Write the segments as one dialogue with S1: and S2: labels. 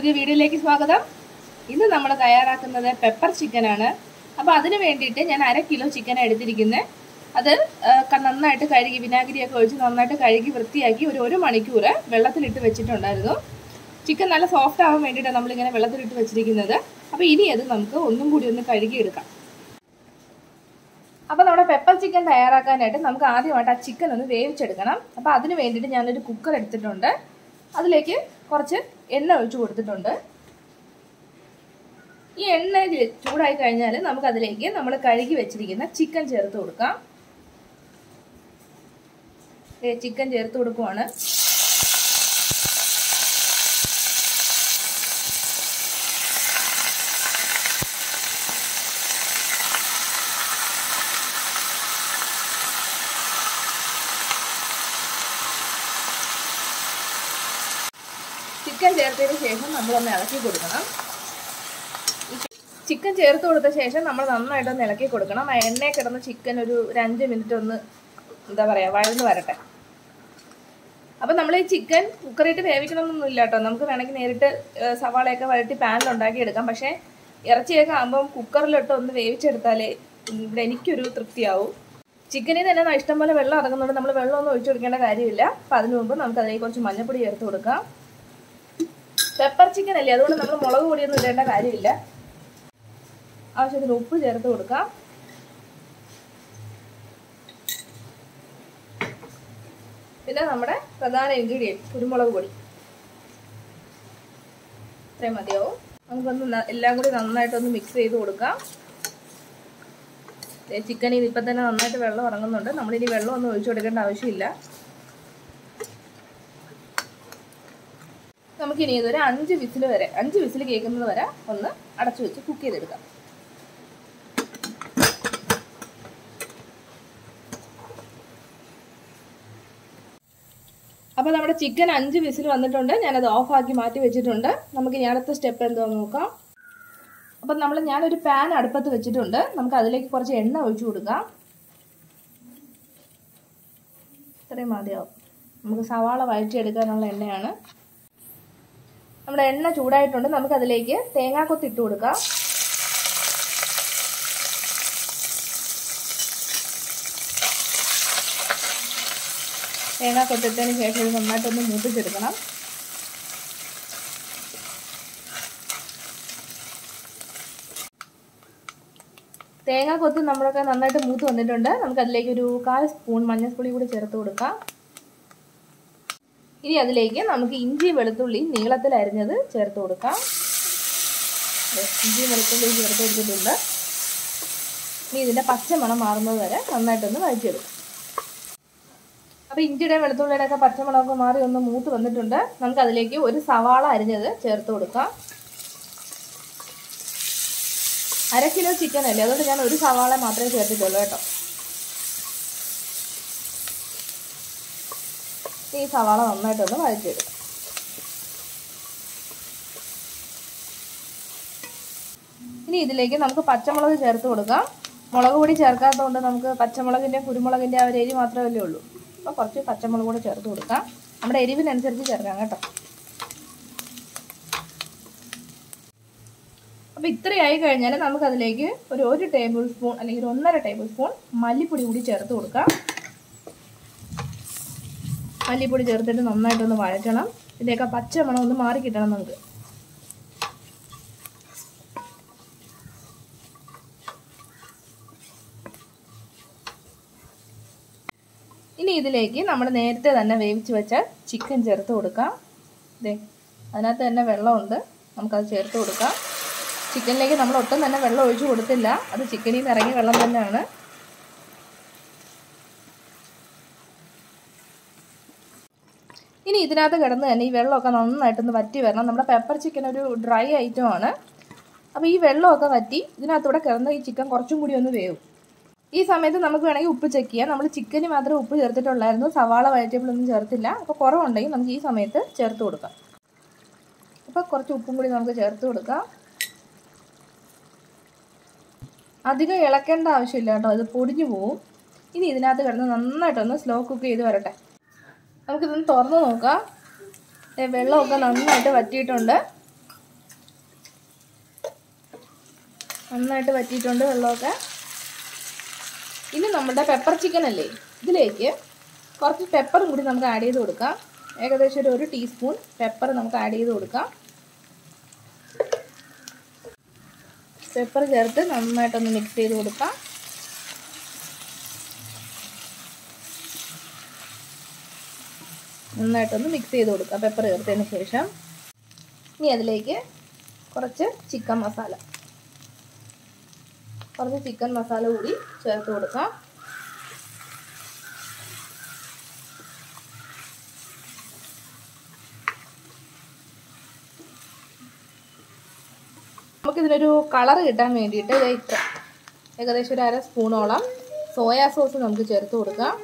S1: പുതിയ വീഡിയോയിലേക്ക് സ്വാഗതം ഇന്ന് നമ്മൾ തയ്യാറാക്കുന്നത് പെപ്പർ ചിക്കനാണ് അപ്പോൾ അതിന് വേണ്ടിയിട്ട് ഞാൻ അര കിലോ ചിക്കൻ എടുത്തിരിക്കുന്നത് അത് ആ, ക- നന്നായിട്ട് കഴുകി വിനാഗിരിയൊക്കെ ഒഴിച്ച് നന്നായിട്ട് കഴുകി വൃത്തിയാക്കി ഒരു ഒരു മണിക്കൂർ വെള്ളത്തിലിട്ട് വെച്ചിട്ടുണ്ടായിരുന്നു ചിക്കൻ നല്ല സോഫ്റ്റ് ആവാൻ വേണ്ടിയിട്ടാണ് നമ്മളിങ്ങനെ വെള്ളത്തിലിട്ട് വെച്ചിരിക്കുന്നത് അപ്പോൾ ഇനി അത് നമുക്ക് ഒന്നും കൂടി ഒന്ന് കഴുകി എടുക്കാം അപ്പോൾ നമ്മുടെ പെപ്പർ ചിക്കൻ തയ്യാറാക്കാനായിട്ട് നമുക്ക് ആദ്യമായിട്ട് ആ ചിക്കൻ ഒന്ന് വേവിച്ചെടുക്കണം അപ്പോൾ അതിന് വേണ്ടിയിട്ട് ഞാനൊരു കുക്കർ എടുത്തിട്ടുണ്ട് അതിലേക്ക് കുറച്ച് എണ്ണ ഒഴിച്ചു കൊടുത്തിട്ടുണ്ട് ഈ എണ്ണ ചൂടായി കഴിഞ്ഞാൽ നമുക്ക് അതിലേക്ക് നമ്മൾ കഴുകി വെച്ചിരിക്കുന്ന ചിക്കൻ ചേർത്ത് കൊടുക്കാം ചിക്കൻ ചേർത്ത് കൊടുക്കുവാണ് ചിക്കൻ ചേർത്തതിന് ശേഷം നമ്മളൊന്ന് ഇളക്കി കൊടുക്കണം ചിക്കൻ ചേർത്ത് കൊടുത്ത ശേഷം നമ്മൾ നന്നായിട്ടൊന്ന് ഇളക്കി കൊടുക്കണം ആ എണ്ണയിൽ കിടന്ന ചിക്കൻ ഒരു ഒരു അഞ്ച് മിനിറ്റ് ഒന്ന് എന്താ പറയുക വഴന്ന് വരട്ടെ അപ്പം നമ്മൾ ഈ ചിക്കൻ കുക്കറിയിട്ട് വേവിക്കണമെന്നൊന്നും ഇല്ല കേട്ടോ നമുക്ക് വേണമെങ്കിൽ നേരിട്ട് ഏഹ്, സവാളയൊക്കെ വഴറ്റി പാനിൽ ഉണ്ടാക്കി എടുക്കാം പക്ഷേ ഇറച്ചിയൊക്കെ ആകുമ്പം കുക്കറിലിട്ട് ഒന്ന് വേവിച്ചെടുത്താലേ ഇവിടെ എനിക്കൊരു തൃപ്തിയാവും ചിക്കനിൽ തന്നെ ന- ഇഷ്ടംപോലെ വെള്ളം ഇറങ്ങുന്നുണ്ട് നമ്മൾ വെള്ളമൊന്നും ഒഴിച്ചു കൊടുക്കേണ്ട കാര്യമില്ല അപ്പം അതിന് മുമ്പ് നമുക്ക് അതിലേക്ക് കുറച്ച് മഞ്ഞപ്പൊടി ചേർത്ത് കൊടുക്കാം പെപ്പർ ചിക്കൻ അല്ലേ അതുകൊണ്ട് നമ്മൾ മുളക് പൊടിയൊന്നും ഇടേണ്ട കാര്യമില്ല ആവശ്യത്തിന് ഉപ്പ് ചേർത്ത് കൊടുക്കാം പിന്നെ നമ്മുടെ പ്രധാന ഇൻഗ്രീഡിയൻറ്റ് കുരുമുളക് പൊടി ഇത്രയും മതിയാവും നമുക്കൊന്ന് ന- എല്ലാം കൂടി നന്നായിട്ടൊന്ന് മിക്സ് ചെയ്ത് കൊടുക്കാം ചിക്കനിൽ ഇപ്പം തന്നെ നന്നായിട്ട് വെള്ളം ഇറങ്ങുന്നുണ്ട് നമ്മളിനി വെള്ളം ഒന്നും ഒഴിച്ചു കൊടുക്കേണ്ട ആവശ്യമില്ല നമുക്കിനി ഇതൊരു അഞ്ച് വിസിൽ വരെ അഞ്ച് വിസിൽ കേൾക്കുന്നത് വരെ ഒന്ന് അടച്ചു വെച്ച് കുക്ക് ചെയ്തെടുക്കാം അപ്പോൾ നമ്മുടെ ചിക്കൻ അഞ്ച് വിസിൽ വന്നിട്ടുണ്ട് ഞാനത് ഓഫാക്കി മാറ്റി വെച്ചിട്ടുണ്ട് നമുക്ക് ഇനി അടുത്ത സ്റ്റെപ്പ് എന്താണെന്ന് നോക്കാം അപ്പം നമ്മൾ ഞാനൊരു പാൻ അടുപ്പത്ത് വെച്ചിട്ടുണ്ട് നമുക്ക് അതിലേക്ക് കുറച്ച് എണ്ണ ഒഴിച്ചു കൊടുക്കാം ഇത്രയും മതിയാവും നമുക്ക് സവാള വഴറ്റിയെടുക്കാനുള്ള എണ്ണയാണ് നമ്മുടെ എണ്ണ ചൂടായിട്ടുണ്ട് നമുക്ക് അതിലേക്ക് തേങ്ങാക്കൊത്ത് ഇട്ട് കൊടുക്കാം തേങ്ങ കൊത്തിട്ടതിന് ശേഷം ഇത് നന്നായിട്ടൊന്ന് മൂപ്പിച്ചെടുക്കണം തേങ്ങ കൊത്ത് നമ്മളൊക്കെ നന്നായിട്ട് മൂത്ത് വന്നിട്ടുണ്ട് നമുക്ക് അതിലേക്ക് ഒരു കാൽ സ്പൂൺ മഞ്ഞൾപ്പൊടി കൂടി ചേർത്ത് കൊടുക്കാം ഇനി അതിലേക്ക് നമുക്ക് ഇഞ്ചി വെളുത്തുള്ളി നീളത്തിൽ അരിഞ്ഞത് ചേർത്ത് കൊടുക്കാം ദേ, ഇഞ്ചി വെളുത്തുള്ളി ചേർത്ത് കൊടുത്തിട്ടുണ്ട് ഇനി ഇതിൻ്റെ പച്ചമണം മാറുന്നത് വരെ നന്നായിട്ടൊന്ന് വഴറ്റിയെടുക്കും അപ്പോൾ ഇഞ്ചിയുടെ വെളുത്തുള്ളിയുടെ ഒക്കെ പച്ചമണമൊക്കെ മാറി ഒന്ന് മൂത്ത് വന്നിട്ടുണ്ട് നമുക്ക് അതിലേക്ക് ഒരു സവാള അരിഞ്ഞത് ചേർത്ത് കൊടുക്കാം അര കിലോ ചിക്കൻ അല്ലേ അതുകൊണ്ട് ഞാൻ ഒരു സവാള മാത്രമേ ചേർത്തിട്ടുള്ളൂ കേട്ടോ ഈ സവാള നന്നായിട്ടൊന്ന് വഴറ്റിയെടുക്കാം ഇനി ഇതിലേക്ക് നമുക്ക് പച്ചമുളക് ചേർത്ത് കൊടുക്കാം മുളക് പൊടി ചേർക്കാത്തതുകൊണ്ട് നമുക്ക് പച്ചമുളകിൻ്റെ കുരുമുളകിൻ്റെ ആ ഒരു എരി മാത്രമല്ലേ ഉള്ളൂ അപ്പോൾ കുറച്ച് പച്ചമുളക് കൂടെ ചേർത്ത് കൊടുക്കാം നമ്മുടെ എരിവിനനുസരിച്ച് ചേർക്കാം കേട്ടോ അപ്പോൾ ഇത്രയായി കഴിഞ്ഞാൽ നമുക്കതിലേക്ക് ഒരു ഒരു ടേബിൾ സ്പൂൺ അല്ലെങ്കിൽ ഒരു ഒന്നര ടേബിൾ സ്പൂൺ മല്ലിപ്പൊടി കൂടി ചേർത്ത് കൊടുക്കാം മല്ലിപ്പൊടി ചേർത്തിട്ട് നന്നായിട്ടൊന്ന് വഴറ്റണം ഇതിൻ്റെയൊക്കെ പച്ചമണം ഒന്ന് മാറി കിട്ടണം നമുക്ക് ഇനി ഇതിലേക്ക് നമ്മൾ നേരത്തെ തന്നെ വേവിച്ച് വെച്ച ചിക്കൻ ചേർത്ത് കൊടുക്കാം ഇതേ അതിനകത്ത് തന്നെ വെള്ളമുണ്ട് നമുക്കത് ചേർത്ത് കൊടുക്കാം ചിക്കനിലേക്ക് നമ്മൾ ഒട്ടും തന്നെ വെള്ളം ഒഴിച്ചു കൊടുത്തില്ല അത് ചിക്കനിൽ നിന്ന് ഇറങ്ങിയ വെള്ളം തന്നെയാണ് ഇനി ഇതിനകത്ത് കിടന്ന് തന്നെ ഈ വെള്ളമൊക്കെ നന്നായിട്ടൊന്ന് വറ്റി വരണം നമ്മുടെ പെപ്പർ ചിക്കൻ ഒരു ഡ്രൈ ഐറ്റം ആണ് അപ്പോൾ ഈ വെള്ളമൊക്കെ വറ്റി ഇതിനകത്തൂടെ കിടന്ന് ഈ ചിക്കൻ കുറച്ചും കൂടി ഒന്ന് വേവും ഈ സമയത്ത് നമുക്ക് വേണമെങ്കിൽ ഉപ്പ് ചെക്ക് ചെയ്യാം നമ്മൾ ചിക്കന് മാത്രമേ ഉപ്പ് ചേർത്തിട്ടുള്ളായിരുന്നു സവാള വെജിറ്റബിളൊന്നും ചേർത്തില്ല അപ്പോൾ കുറവുണ്ടെങ്കിൽ നമുക്ക് ഈ സമയത്ത് ചേർത്ത് കൊടുക്കാം അപ്പോൾ കുറച്ച് ഉപ്പും കൂടി നമുക്ക് ചേർത്ത് കൊടുക്കാം അധികം ഇളക്കേണ്ട ആവശ്യമില്ല കേട്ടോ ഇത് പൊടിഞ്ഞു പോവും ഇനി ഇതിനകത്ത് കിടന്ന് നന്നായിട്ടൊന്ന് സ്ലോ കുക്ക് ചെയ്ത് വരട്ടെ നമുക്കിതൊന്ന് തുറന്ന് നോക്കാം ദേ വെള്ളമൊക്കെ നന്നായിട്ട് വറ്റിയിട്ടുണ്ട് നന്നായിട്ട് വറ്റിയിട്ടുണ്ട് വെള്ളമൊക്കെ ഇനി നമ്മുടെ പെപ്പർ ചിക്കൻ അല്ലേ ഇതിലേക്ക് കുറച്ച് പെപ്പറും കൂടി നമുക്ക് ആഡ് ചെയ്ത് കൊടുക്കാം ഏകദേശം ഒരു ഒരു ടീസ്പൂൺ പെപ്പർ നമുക്ക് ആഡ് ചെയ്ത് കൊടുക്കാം പെപ്പർ ചേർത്ത് നന്നായിട്ടൊന്ന് മിക്സ് ചെയ്ത് കൊടുക്കാം നന്നായിട്ടൊന്ന് മിക്സ് ചെയ്ത് കൊടുക്കാം പെപ്പർ ചേർത്തതിന് ശേഷം ഇനി അതിലേക്ക് കുറച്ച് ചിക്കൻ മസാല കുറച്ച് ചിക്കൻ മസാല കൂടി ചേർത്ത് കൊടുക്കാം നമുക്കിതിനൊരു കളർ കിട്ടാൻ വേണ്ടിയിട്ട് ദേ ഇത്ര ഏകദേശം ഒരു അര സ്പൂണോളം സോയാ സോസ് നമുക്ക് ചേർത്ത് കൊടുക്കാം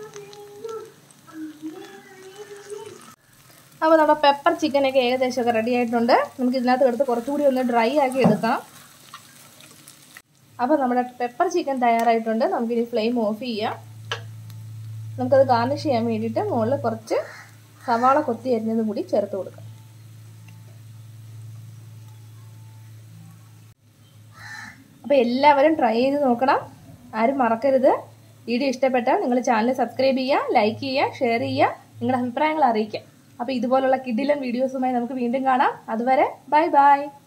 S1: അപ്പോൾ നമ്മുടെ പെപ്പർ ചിക്കനൊക്കെ ഏകദേശമൊക്കെ റെഡി ആയിട്ടുണ്ട് നമുക്ക് ഇതിനകത്ത് എടുത്ത് കുറച്ചുകൂടി ഒന്ന് ഡ്രൈ ആക്കി എടുക്കാം അപ്പോൾ നമ്മുടെ പെപ്പർ ചിക്കൻ തയ്യാറായിട്ടുണ്ട് നമുക്കിനി ഫ്ലെയിം ഓഫ് ചെയ്യാം നമുക്കത് ഗാർണിഷ് ചെയ്യാൻ വേണ്ടിയിട്ട് മുകളിൽ കുറച്ച് സവാള കൊത്തി അരിഞ്ഞതും കൂടി ചേർത്ത് കൊടുക്കാം അപ്പോൾ എല്ലാവരും ട്രൈ ചെയ്ത് നോക്കണം ആരും മറക്കരുത് വീഡിയോ ഇഷ്ടപ്പെട്ടാൽ നിങ്ങൾ ചാനൽ സബ്സ്ക്രൈബ് ചെയ്യുക ലൈക്ക് ചെയ്യുക ഷെയർ ചെയ്യുക നിങ്ങളുടെ അഭിപ്രായങ്ങൾ അറിയിക്കുക അപ്പോൾ ഇതുപോലുള്ള കിഡിലൻ വീഡിയോസുമായി നമുക്ക് വീണ്ടും കാണാം അതുവരെ ബൈ ബൈ